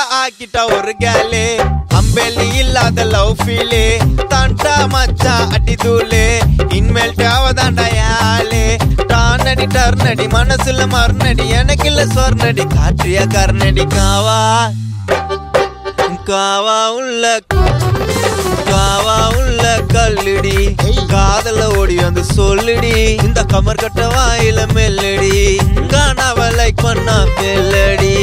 ஆக்கிட்டா ஒரு கேலு அம்பெல்லி இல்லாத love feel தாண்டா மச்சா அடி தூளு இன்மேல் தேவதாண்டா யாழு டானடி டர்னடி மனசுல மறுநடி எனக்கு இல்ல சொர்ணடி காற்றிய கர்ணடி காவா காவா உள்ள காவா உள்ள கல்லுடி காதல ஓடி வந்து சொல்லுடி இந்த கமர் கட்ட வாயில மெல்லடி காணாவ லைக் பண்ணா மெல்லடி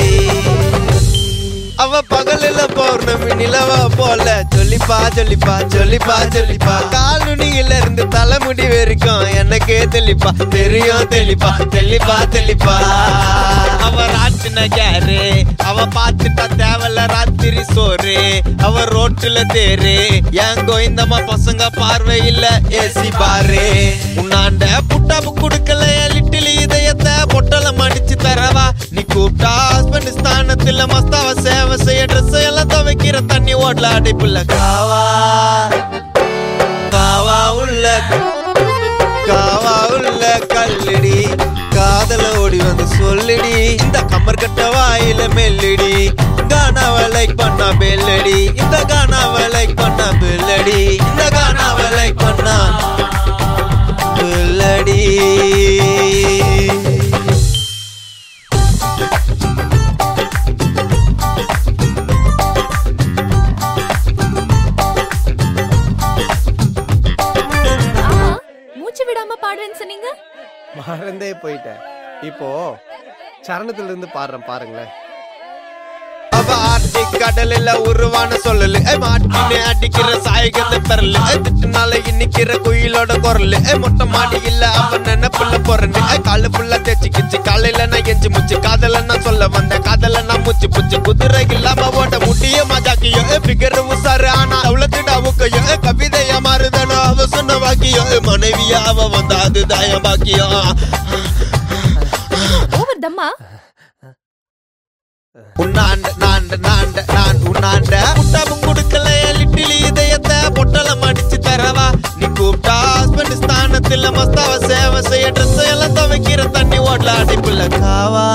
அவ பகலில பௌர்ணமி நிலவா போல சொல்லிப்பா சொல்லிப்பா சொல்லிப்பா சொல்லிப்பா கால் நுனியில இருந்து தலைமுடி வரைக்கும் எனக்கே தெளிப்பா தெரியும் தெளிப்பா தெளிப்பா தெளிப்பா அவ ராட்டின கேரு அவ பாத்துட்டா தேவல ராத்திரி சோறு அவ ரோட்டுல தேரு என் கோயந்தம்மா பசங்க பார்வை இல்ல ஏசி பாரு உன்னாண்ட புட்டாப்பு குடுக்கல லிட்டில் இதயத்தை பொட்டல மடிச்சு தரவா நீ கூப்பிட்டா ஹஸ்பண்ட் ஸ்தானத்துல மஸ்தாவ சேவை செய்ய ட்ரெஸ் எல்லாம் துவைக்கிற தண்ணி ஓடல அடைப்புல காவா காவா உள்ள காவா உள்ள கல்லுடி காதல ஓடி வந்து சொல்லுடி இந்த கம்மர் கட்ட வாயில மெல்லுடி கானாவ லைக் பண்ணா பெல்லடி இந்த கானாவ லைக் பண்ணா பெல்லடி இந்த கானாவ லைக் பண்ணா பெல்லடி ஆமா மூச்சு விடாம பாடுறேன்னு சொன்னீங்க மறந்தே போயிட்டேன் இப்போ சரணத்துல இருந்து பாடுறேன் பாருங்களேன் அவ ஆர்டிக் கடலில் உருவான சொல்லலு ஏ மாட்டினு அடிக்கிற சாயகந்த பெறலு ஏ திட்டுனால இன்னிக்கிற குயிலோட குரல் ஏ மொட்டை மாடி இல்ல அவ நினைப்புல பொறண்டு ஏ காலு புள்ள தேய்ச்சி கிச்சு காலையில நான் எஞ்சி முச்சு காதல நான் சொல்ல வந்தேன் காதல நான் முச்சு புச்சு குதிரை இல்லாம ஓட்ட முட்டிய மஜாக்கியோ ஏ பிகர் உசாரு ஆனா அவ்வளத்துடா ஊக்கையோ ஏ கவிதையா மாறுதானோ அவ சொன்ன வாக்கியோ ஏ மனைவியா அவ வந்தா அதுதான் என் பாக்கியம் ஓவர் தம்மா உன்னாண்ட நாண்ட நாண்ட நான் உன்னாண்ட முட்டாமும் கொடுக்கல லிட்டில் இதயத்தை பொட்டலம் அடிச்சு தரவா நீ கூப்பிட்டா ஹஸ்பண்ட் ஸ்தானத்துல மஸ்தாவ சேவை செய்ய ட்ரெஸ் எல்லாம் துவைக்கிற தண்ணி ஓடல அடிப்புல காவா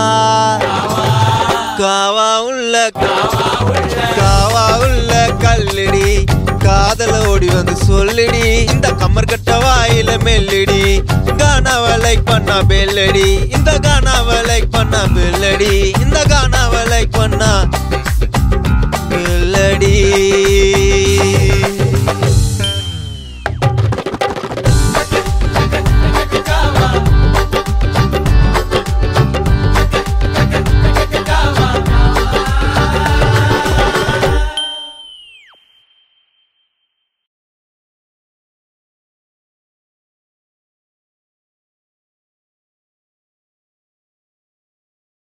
காவா உள்ள காவா உள்ள கல்லுடி காதல ஓடி வந்து சொல்லுடி இந்த கம்மர் கட்ட வாயில மெல்லுடி கானாவ லைக் பண்ணா பெல்லடி இந்த கானாவ லைக் பண்ணா பெல்லடி இந்த கானாவ லைக் பண்ணா